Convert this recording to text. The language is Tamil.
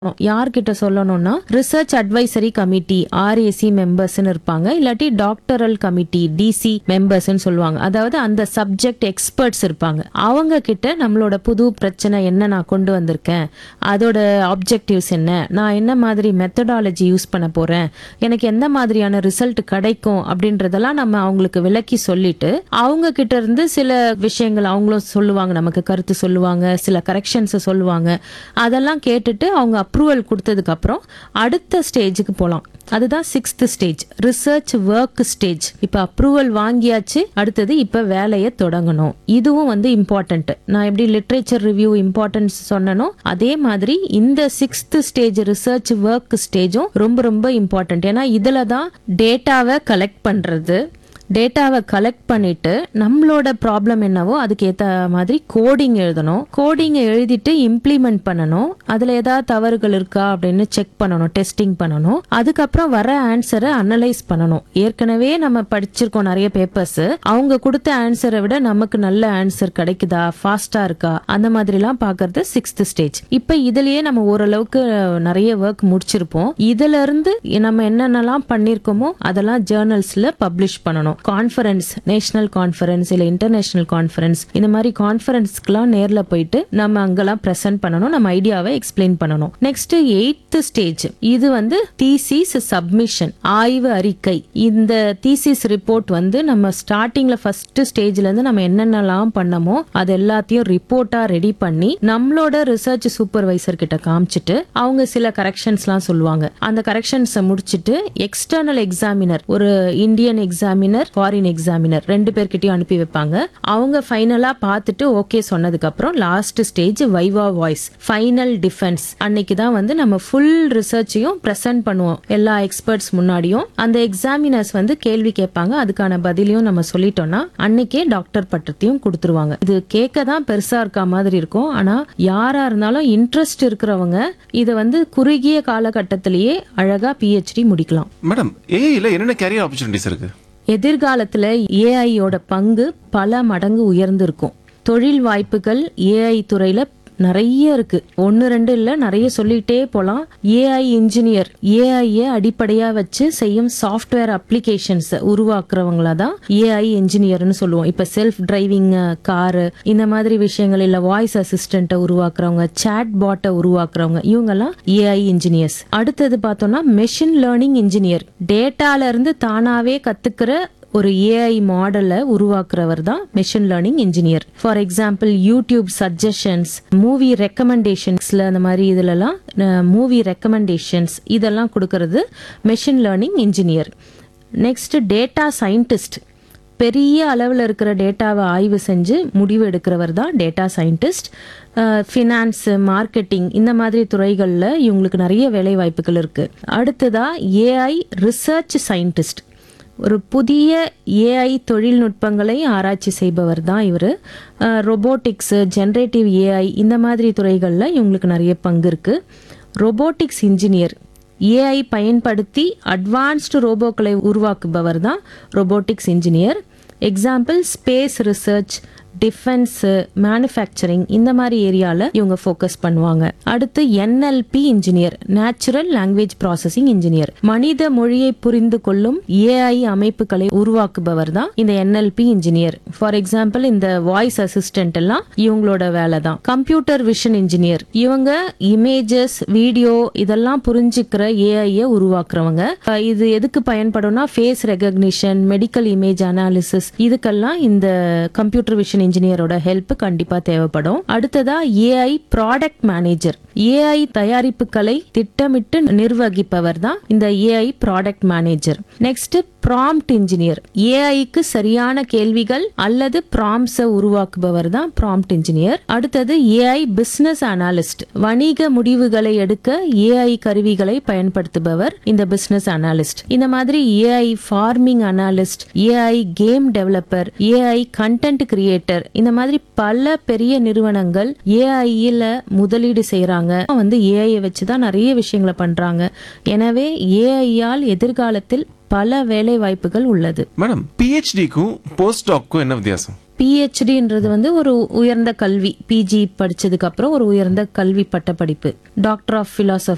யார்கிட்ட சொல்லணும்னா ரிசர்ச் அட்வைசரி கமிட்டி ஆர்ஏசி மெம்பர்ஸ்னு இருப்பாங்க இல்லாட்டி டாக்டரல் கமிட்டி டிசி மெம்பர்ஸ்னு சொல்லுவாங்க அதாவது அந்த சப்ஜெக்ட் எக்ஸ்பர்ட்ஸ் இருப்பாங்க அவங்க கிட்ட நம்மளோட புது பிரச்சனை என்ன நான் கொண்டு வந்திருக்கேன் அதோட ஆப்ஜெக்டிவ்ஸ் என்ன நான் என்ன மாதிரி மெத்தடாலஜி யூஸ் பண்ண போறேன் எனக்கு எந்த மாதிரியான ரிசல்ட் கிடைக்கும் அப்படின்றதெல்லாம் நம்ம அவங்களுக்கு விளக்கி சொல்லிட்டு அவங்க கிட்ட இருந்து சில விஷயங்கள் அவங்களும் சொல்லுவாங்க நமக்கு கருத்து சொல்லுவாங்க சில கரெக்ஷன்ஸ் சொல்லுவாங்க அதெல்லாம் கேட்டுட்டு அவங்க அப்ரூவல் கொடுத்ததுக்கு அப்புறம் அடுத்த ஸ்டேஜுக்கு போகலாம் அதுதான் sixth stage research work stage இப்ப அப்ரூவல் வாங்கியாச்சு அடுத்தது இப்ப வேலையை தொடங்கணும் இதுவும் வந்து இம்பார்ட்டன்ட் நான் எப்படி லிட்ரேச்சர் ரிவ்யூ இம்பார்ட்டன்ஸ் சொன்னனோ அதே மாதிரி இந்த சிக்ஸ்த் ஸ்டேஜ் ரிசர்ச் ஒர்க் ஸ்டேஜும் ரொம்ப ரொம்ப இம்பார்ட்டன்ட் ஏன்னா இதுல தான் டேட்டாவை கலெக்ட் பண்றது டேட்டாவை கலெக்ட் பண்ணிட்டு நம்மளோட ப்ராப்ளம் என்னவோ அதுக்கு ஏத்த மாதிரி கோடிங் எழுதணும் கோடிங்கை எழுதிட்டு இம்ப்ளிமெண்ட் பண்ணணும் அதுல ஏதாவது தவறுகள் இருக்கா அப்படின்னு செக் பண்ணணும் டெஸ்டிங் பண்ணணும் அதுக்கப்புறம் வர ஆன்சரை அனலைஸ் பண்ணணும் ஏற்கனவே நம்ம படிச்சிருக்கோம் நிறைய பேப்பர்ஸ் அவங்க கொடுத்த ஆன்சரை விட நமக்கு நல்ல ஆன்சர் கிடைக்குதா ஃபாஸ்டா இருக்கா அந்த மாதிரிலாம் பாக்குறது சிக்ஸ்த் ஸ்டேஜ் இப்ப இதுலயே நம்ம ஓரளவுக்கு நிறைய ஒர்க் முடிச்சிருப்போம் இதுல இருந்து நம்ம என்னென்னலாம் பண்ணிருக்கோமோ அதெல்லாம் ஜேர்னல்ஸ்ல பப்ளிஷ் பண்ணணும் கான்ஃபரன்ஸ் நேஷனல் கான்ஃபரன்ஸ் இல்ல இன்டர்நேஷனல் கான்ஃபரன்ஸ் இந்த மாதிரி கான்ஃபரன்ஸ்க்குலாம் நேர்ல போயிட்டு நம்ம அங்கெல்லாம் பிரசன்ட் பண்ணணும் நம்ம ஐடியாவை எக்ஸ்பிளைன் பண்ணணும் நெக்ஸ்ட் எயித்து ஸ்டேஜ் இது வந்து தீசிஸ் சப்மிஷன் ஆய்வு அறிக்கை இந்த தீசிஸ் ரிப்போர்ட் வந்து நம்ம ஸ்டார்டிங்ல ஃபர்ஸ்ட் ஸ்டேஜ்ல இருந்து நம்ம என்னென்னலாம் பண்ணமோ அது எல்லாத்தையும் ரிப்போர்ட்டா ரெடி பண்ணி நம்மளோட ரிசர்ச் சூப்பர்வைசர் கிட்ட காமிச்சிட்டு அவங்க சில கரெக்ஷன்ஸ்லாம் சொல்லுவாங்க அந்த கரெக்ஷன்ஸ் முடிச்சிட்டு எக்ஸ்டர்னல் எக்ஸாமினர் ஒரு இந்தியன் எக்ஸாமினர் ஃபாரின் எக்ஸாமினர் ரெண்டு பேர்கிட்டயும் அனுப்பி வைப்பாங்க அவங்க ஃபைனலா பார்த்துட்டு ஓகே சொன்னதுக்கு அப்புறம் last stage viva voce final defence அன்னைக்கு தான் வந்து நம்ம ஃபுல் ரிசர்ச்சையும் பிரசன்ட் பண்ணுவோம் எல்லா எக்ஸ்பர்ட்ஸ் முன்னாடியும் அந்த எக்ஸாமினர்ஸ் வந்து கேள்வி கேட்பாங்க அதுக்கான பதிலையும் நம்ம சொல்லிட்டோம்னா அன்னைக்கே டாக்டர் பட்டத்தையும் கொடுத்துருவாங்க இது கேட்க தான் பெருசா இருக்க மாதிரி இருக்கும் ஆனா யாரா இருந்தாலும் இன்ட்ரெஸ்ட் இருக்கிறவங்க இதை வந்து குறுகிய காலகட்டத்திலேயே அழகா பிஹெச்டி முடிக்கலாம் மேடம் ஏஐல என்னென்ன கேரியர் ஆப்பர்ச்சுனிட்டிஸ் இருக்கு எதிர்காலத்துல ஏஐயோட பங்கு பல மடங்கு உயர்ந்திருக்கும் தொழில் வாய்ப்புகள் ஏஐ துறையில நிறைய இருக்கு ஒன்னு ரெண்டு இல்ல நிறைய சொல்லிட்டே போலாம் ஏஐ இன்ஜினியர் ஏஐய அடிப்படையா வச்சு செய்யும் சாஃப்ட்வேர் அப்ளிகேஷன்ஸ் உருவாக்குறவங்கள தான் ஏஐ இன்ஜினியர்னு சொல்லுவோம் இப்ப செல்ஃப் டிரைவிங் காரு இந்த மாதிரி விஷயங்கள் இல்ல வாய்ஸ் அசிஸ்டண்ட்டை உருவாக்குறவங்க சாட் பாட்டை உருவாக்குறவங்க இவங்கெல்லாம் ஏஐ இன்ஜினியர்ஸ் அடுத்தது பார்த்தோம்னா மெஷின் லேர்னிங் இன்ஜினியர் டேட்டால இருந்து தானாவே கத்துக்கிற ஒரு ஏஐ மாடலை உருவாக்குறவர் தான் machine learning engineer for example YouTube suggestions movie ரெக்கமெண்டேஷன்ஸ்ல அந்த மாதிரி இதுலலாம் மூவி ரெக்கமெண்டேஷன்ஸ் இதெல்லாம் கொடுக்கறது machine learning engineer next data scientist பெரிய அளவில் இருக்கிற டேட்டாவை ஆய்வு செஞ்சு முடிவு எடுக்கிறவர் தான் டேட்டா சயின்டிஸ்ட் ஃபினான்ஸ் மார்க்கெட்டிங் இந்த மாதிரி துறைகளில் இவங்களுக்கு நிறைய வேலை வாய்ப்புகள் இருக்கு அடுத்ததா ஏஐ ரிசர்ச் சயின்டிஸ்ட் ஒரு புதிய ஏஐ தொழில்நுட்பங்களை ஆராய்ச்சி செய்பவர் தான் இவர் ரொபோட்டிக்ஸ் ஜென்ரேட்டிவ் ஏஐ இந்த மாதிரி துறைகளில் இவங்களுக்கு நிறைய பங்கு இருக்கு ரொபோட்டிக்ஸ் இன்ஜினியர் ஏஐ பயன்படுத்தி அட்வான்ஸ்டு ரோபோக்களை உருவாக்குபவர் தான் robotics engineer example space research defence manufacturing இந்த மாதிரி ஏரியால இவங்க ஃபோக்கஸ் பண்ணுவாங்க அடுத்து NLP engineer natural language processing engineer மனித மொழியை புரிந்து கொள்ளும் ஏஐ அமைப்புகளை உருவாக்குபவர் தான் இந்த என்எல்பி இன்ஜினியர் ஃபார் எக்ஸாம்பிள் இந்த வாய்ஸ் அசிஸ்டன்ட் எல்லாம் இவங்களோட வேலை தான் கம்ப்யூட்டர் விஷன் இன்ஜினியர் இவங்க இமேஜஸ் வீடியோ இதெல்லாம் புரிஞ்சுக்கிற ஏஐய உருவாக்குறவங்க அஹ் இது எதுக்கு பயன்படும்னா face recognition medical image analysis இதுக்கெல்லாம் இந்த கம்ப்யூட்டர் விஷன் இன்ஜினியரோட ஹெல்ப் கண்டிப்பா தேவைப்படும் அடுத்ததா ஏஐ ப்ராடக்ட் மேனேஜர் ஏஐ தயாரிப்புகளை திட்டமிட்டு நிர்வகிப்பவர் தான் இந்த AI product manager next prompt engineer ஏஐக்கு சரியான கேள்விகள் அல்லது ப்ராம்ஸ உருவாக்குபவர் தான் ப்ராம்ப்ட் இன்ஜினியர் அடுத்தது ஏஐ பிசினஸ் அனாலிஸ்ட் வணிக முடிவுகளை எடுக்க ஏஐ கருவிகளை பயன்படுத்துபவர் இந்த பிசினஸ் அனாலிஸ்ட் இந்த மாதிரி AI farming analyst AI game developer AI content creator இந்த மாதிரி பல பெரிய நிறுவனங்கள் ஏஐல முதலீடு செய்யறாங்க வந்து ஏஐ வச்சு தான் நிறைய விஷயங்களை பண்றாங்க எனவே ஏஐயால் எதிர்காலத்தில் பல வேலை வாய்ப்புகள் உள்ளது மேடம் பிஹெச்டிக்கும் போஸ்ட் டாக்கும் என்ன வித்தியாசம் பிஹெச்டின்றது வந்து ஒரு உயர்ந்த கல்வி பிஜி படிச்சதுக்கு அப்புறம் ஒரு உயர்ந்த கல்வி பட்ட படிப்பு டாக்டர் ஆஃப் பிலாசபி